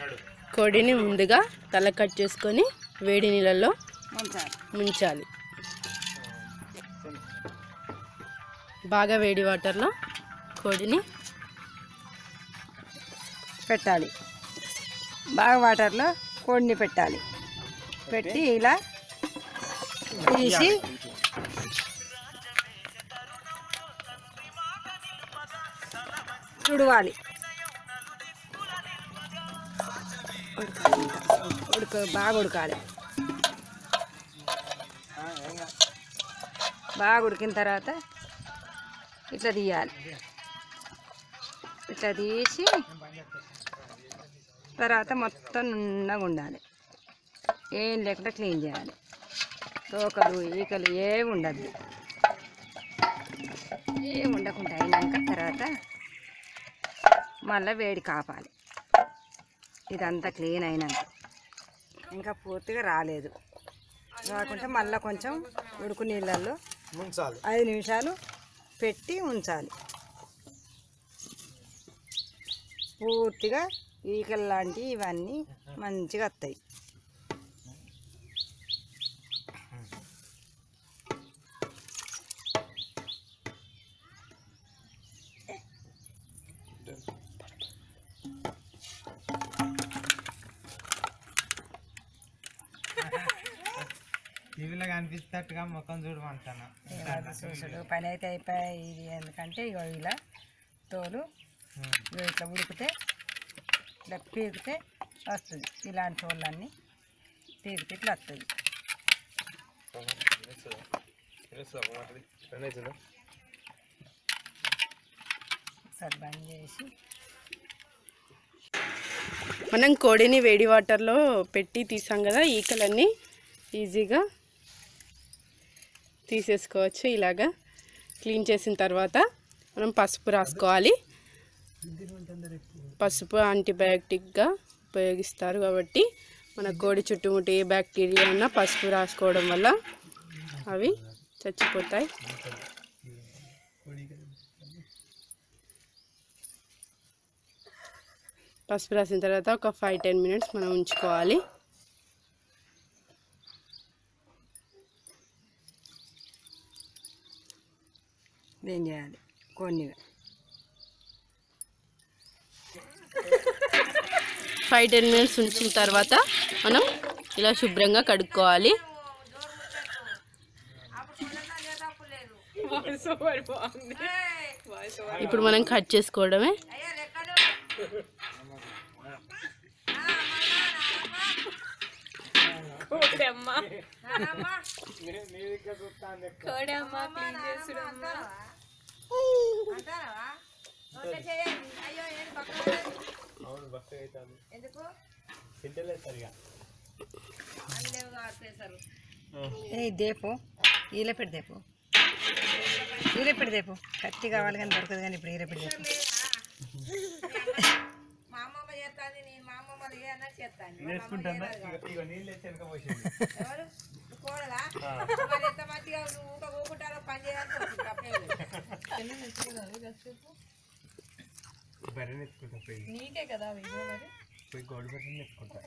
కోడిని ముందుగా తల కట్ చేసుకొని వేడి నీళ్ళల్లో ఉంచాలి ముంచాలి బాగా వేడి వాటర్లో కోడిని పెట్టాలి బాగా వాటర్లో కోడిని పెట్టాలి పెట్టి ఇలా తీసి తుడవాలి ఉడకాలి ఇంకా. ఉడక బాగా ఉడకాలి బాగా ఉడికిన తర్వాత ఇట్లా తీయాలి ఇట్లా తీసి తర్వాత మొత్తం నున్నగా ఉండాలి ఏం లేకుండా క్లీన్ చేయాలి తోకలు ఈకలు ఏమి ఉండద్దు ఏం ఉండకుండా అయినాక తర్వాత మళ్ళీ వేడి కాపాలి ఇదంతా క్లీన్ అయినాక ఇంకా పూర్తిగా రాలేదు రాకుంటే మళ్ళీ కొంచెం ఉడుకు నీళ్ళల్లో ముంచాలి ఐదు నిమిషాలు పెట్టి ఉంచాలి పూర్తిగా ఈకలు లాంటివి ఇవన్నీ మంచిగా వస్తాయి టీవీలో కనిపిస్తట్టుగా ముఖం చూడమంటాను ఏమది చూసుడు పని అయితే అయిపోయి ఇది ఎందుకంటే ఇగో ఇలా తోలు ఇగో ఇట్లా ఉడికితే ఇట్లా పీకితే వస్తుంది ఇలాంటి తోళ్ళన్నీ పీకితే ఇట్లా వస్తుంది ఒకసారి బంద్ చేసి మనం కోడిని వేడి వాటర్లో పెట్టి తీసాం కదా ఈకలన్నీ ఈజీగా తీసేసుకోవచ్చు ఇలాగా క్లీన్ చేసిన తర్వాత మనం పసుపు రాసుకోవాలి పసుపు యాంటీబయాటిక్గా ఉపయోగిస్తారు కాబట్టి మన కోడి చుట్టుముట్టి ఏ బ్యాక్టీరియా ఉన్నా పసుపు రాసుకోవడం వల్ల అవి చచ్చిపోతాయి పసుపు రాసిన తర్వాత ఒక ఫైవ్ టెన్ మినిట్స్ మనం ఉంచుకోవాలి ఏం చేయాలి కొన్నిగా ఫైవ్ టెన్ మినిట్స్ ఉంచిన తర్వాత మనం ఇలా శుభ్రంగా కడుక్కోవాలి ఇప్పుడు మనం కట్ చేసుకోవడమే ఏ దేపు ఈల పెట్టి దేపు ఈల పెట్టి దేపు కత్తి కావాలి కానీ దొరకదు కానీ ఇప్పుడు ఈల పెట్టి దేపు బర్రెని ఎత్తుకుంటా పోయి నీకే కదా పోయి గోడు బర్రెని ఎత్తుకుంటా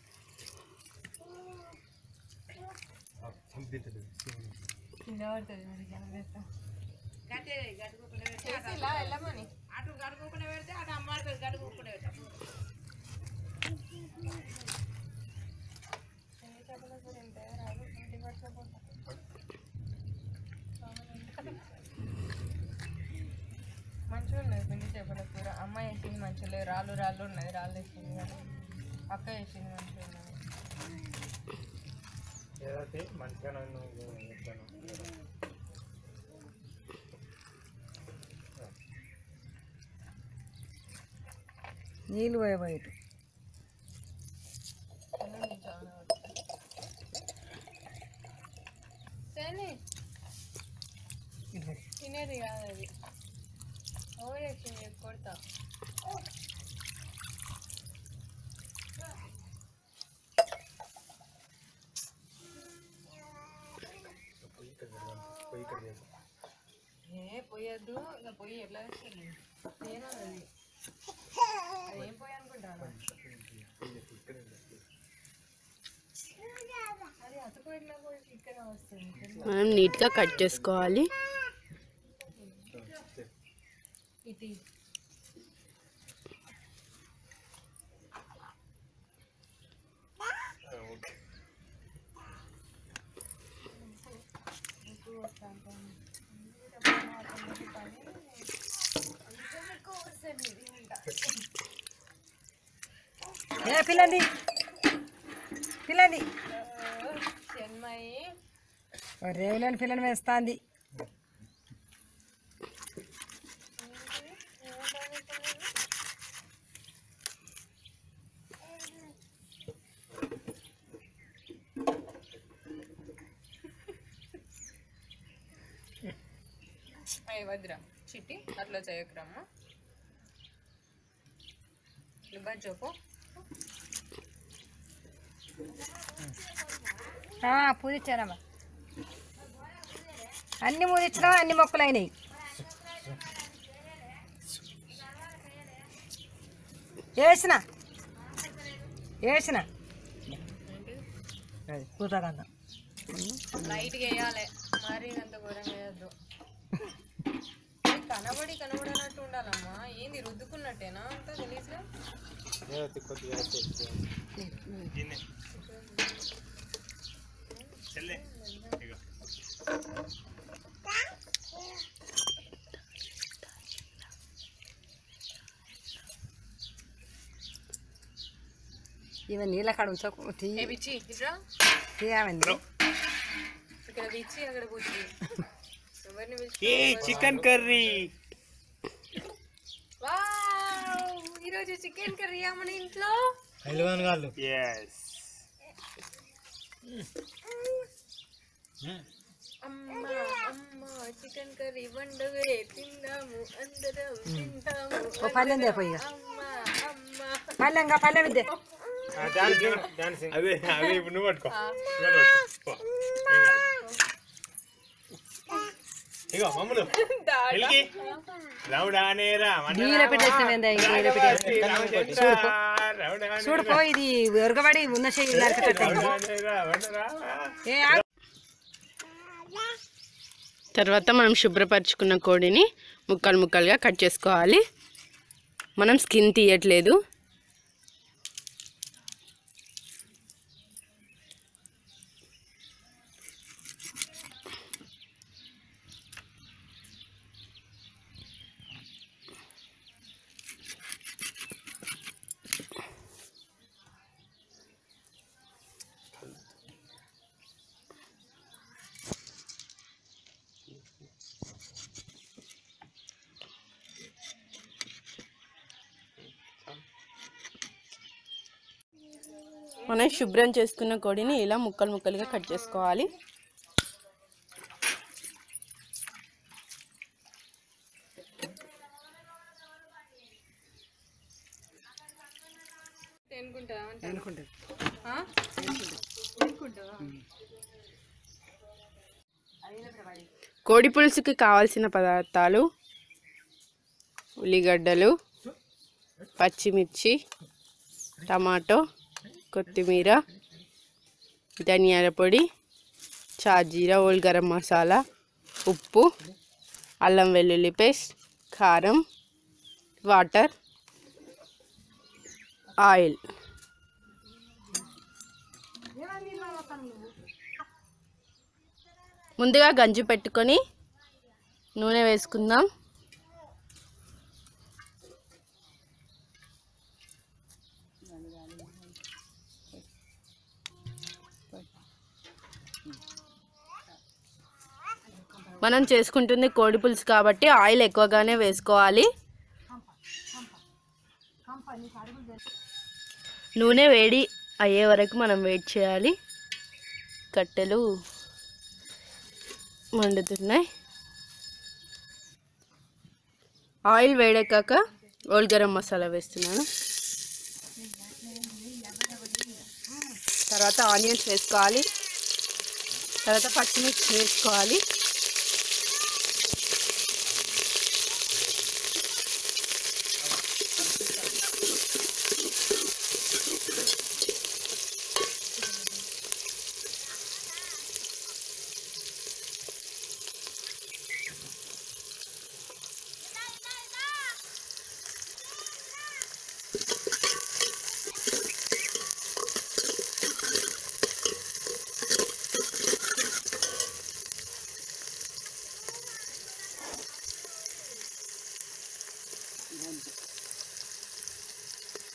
చంపితుంది మంచిగా ఉన్నది పిండి చేపల కూర అమ్మ వేసింది మంచిగా లేదు రాళ్ళు రాళ్ళు ఉన్నది రాళ్ళు వేసింది కానీ అక్క వేసింది మంచిగా ఉన్నది ఏదైతే మంచిగా నన్ను చెప్తాను నీళ్ళు పోయబోయేటు సరే తినేది కాదు అది ఓవర్ వేసింది కొడతా పోయి ఇక్కడ చేసి ఏ పోయొద్దు ఇంకా పొయ్యి ఎట్లా వేస్తుంది నేను అది అది ఏం పోయి అనుకుంటాను మనం నీట్గా కట్ చేసుకోవాలి ఇది ఏ పిల్లండి పిల్లండి చెన్మయి రేవులేని పిల్లని వేస్తాంది అయ్యి వద్దురా చిట్టి అట్లా చేయకురమ్మా ఇవ్వదు చెప్పు పూజిచ్చానమ్మా అన్ని పూజించినావా అన్ని మొక్కలు అయినాయి వేసిన వేసిన అది పూతగంధం లైట్గా వేయాలి మరీ అంత ఘోరంగా వేయద్దు కనబడి కనబడనట్టు ఉండాలమ్మా ఏంది రుద్దుకున్నట్టేనా అంతా తెలియదుగా ఇవన్నీ నీళ్ళ కాడ ఉంచకు తీ ఏ బిచ్చి ఇట్రా తీయమంది ఇక్కడ బిచ్చి అక్కడ బుచ్చి ఎవరిని పిలిచి ఏ చికెన్ కర్రీ వావ్! ఈరోజు చికెన్ కర్రీ మన ఇంట్లో ఎస్ అమ్మ అమ్మ చికెన్ కర్రీ వండవే తిందాము అందరం తిందాము ఓ పల్లెం దేపో ఇక అమ్మ అమ్మ పల్లెంగా పల్లెం ఇద్దే అదే అదే ఇప్పుడు నువ్వు పట్టుకో ఇగో మమ్మలు ఎలిగి రౌడానేరా నీళ్ళ పెట్టేస్తామేందా ఇంక నీళ్ళ పెట్టేసి చూడు పో ఇది ఎరగబడి ఉన్న చెయ్యి నరకటట్టు ఏ ఆ- తర్వాత మనం శుభ్రపరచుకున్న కోడిని ముక్కలు ముక్కలుగా కట్ చేసుకోవాలి మనం స్కిన్ తీయట్లేదు మనం శుభ్రం చేసుకున్న కోడిని ఇలా ముక్కలు ముక్కలుగా కట్ చేసుకోవాలి తినుకుంటా అనుకుంటుంది కోడి పులుసుకి కావాల్సిన పదార్థాలు ఉల్లిగడ్డలు పచ్చిమిర్చి టమాటో కొత్తిమీర ధనియాల పొడి చాజీరా ఓల్ గరం మసాలా ఉప్పు అల్లం వెల్లుల్లి పేస్ట్ కారం వాటర్ ఆయిల్ ముందుగా గంజి పెట్టుకొని నూనె వేసుకుందాం మనం చేసుకుంటుంది కోడి పులుసు కాబట్టి ఆయిల్ ఎక్కువగానే వేసుకోవాలి నూనె వేడి అయ్యే వరకు మనం వెయిట్ చేయాలి కట్టెలు మండుతున్నాయి ఆయిల్ వేడెక్కాక ఓల్ గరం మసాలా వేస్తున్నాను తర్వాత ఆనియన్స్ వేసుకోవాలి తర్వాత పచ్చిమిర్చి వేసుకోవాలి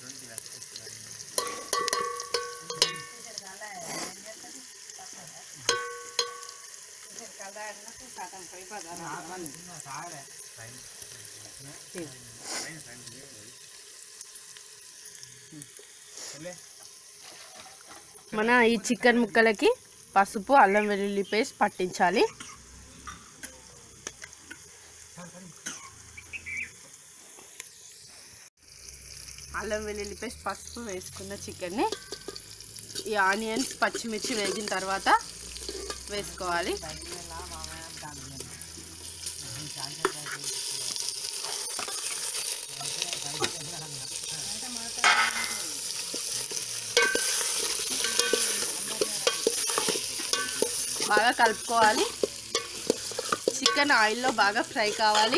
మన ఈ చికెన్ ముక్కలకి పసుపు అల్లం వెల్లుల్లి పేస్ట్ పట్టించాలి అల్లం వెల్లుల్లి పేస్ట్ పసుపు వేసుకున్న చికెన్ని ఈ ఆనియన్స్ పచ్చిమిర్చి వేగిన తర్వాత వేసుకోవాలి బాగా కలుపుకోవాలి చికెన్ ఆయిల్లో బాగా ఫ్రై కావాలి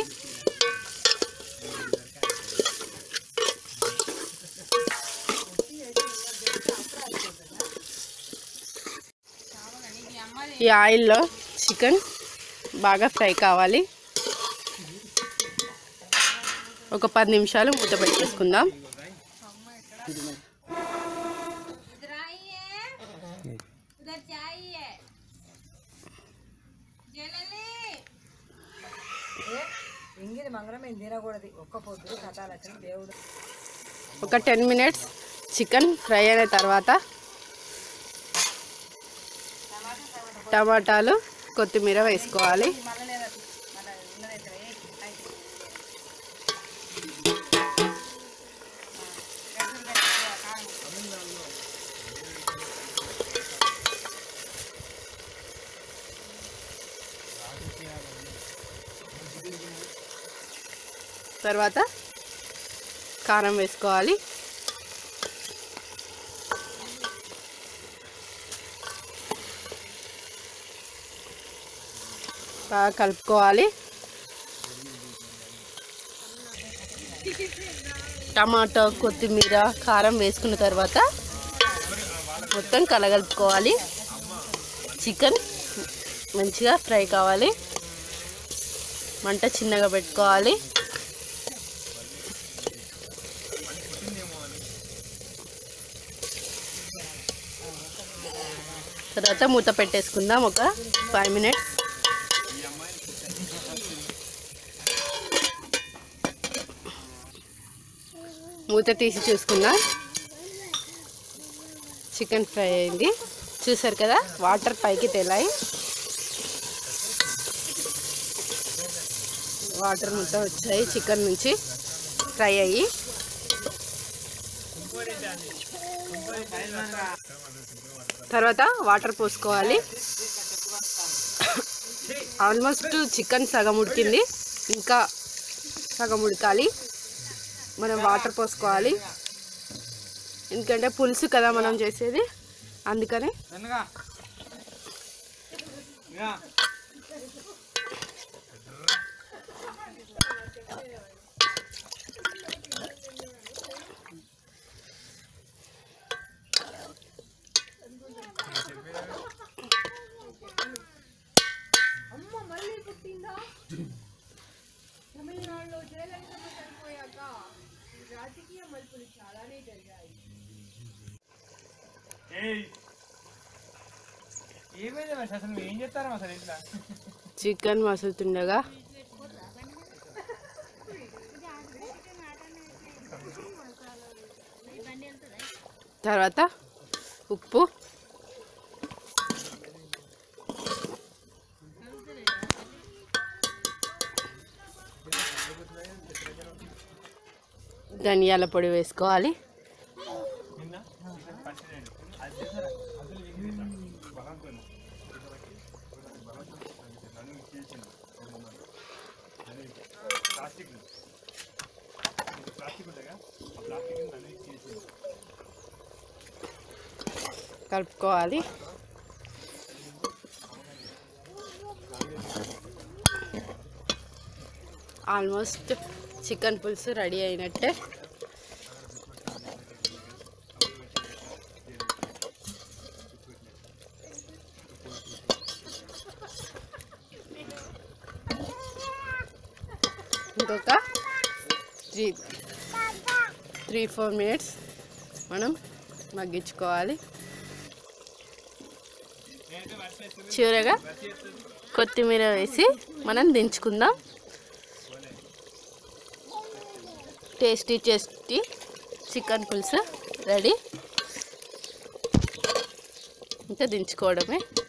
ఈ ఆయిల్లో చికెన్ బాగా ఫ్రై కావాలి ఒక పది నిమిషాలు మూత పెట్టేసుకుందాం ఇంగిది మంగళం మేము తినకూడదు ఒక్క పొద్దు కథాలు వచ్చిన దేవుడు ఒక టెన్ మినిట్స్ చికెన్ ఫ్రై అయిన తర్వాత టమాటాలు కొత్తిమీర వేసుకోవాలి తర్వాత కారం వేసుకోవాలి బాగా కలుపుకోవాలి టమాటా కొత్తిమీర కారం వేసుకున్న తర్వాత మొత్తం కలగలుపుకోవాలి చికెన్ మంచిగా ఫ్రై కావాలి మంట చిన్నగా పెట్టుకోవాలి తర్వాత మూత పెట్టేసుకుందాం ఒక ఫైవ్ మినిట్స్ మూత తీసి చూసుకుందాం చికెన్ ఫ్రై అయింది చూసారు కదా వాటర్ పైకి తేలాయి వాటర్ మొత్తం వచ్చాయి చికెన్ నుంచి ఫ్రై అయ్యి తర్వాత వాటర్ పోసుకోవాలి ఆల్మోస్ట్ చికెన్ సగం ఉడికింది ఇంకా సగం ఉడకాలి మనం వాటర్ పోసుకోవాలి ఎందుకంటే పులుసు కదా మనం చేసేది అందుకని ఏమైంది మరి అసలు మీరు ఏం చేస్తారా అసలు ఇంట్లో చికెన్ మసులుతుండగా తర్వాత ఉప్పు ధనియాల పొడి వేసుకోవాలి కలుపుకోవాలి ఆల్మోస్ట్ చికెన్ పులుసు రెడీ అయినట్టే ఇంకొక త్రీ త్రీ ఫోర్ మినిట్స్ మనం మగ్గించుకోవాలి చివరగా కొత్తిమీర వేసి మనం దించుకుందాం టేస్టీ టేస్టీ చికెన్ పులుసు రెడీ ఇంకా దించుకోవడమే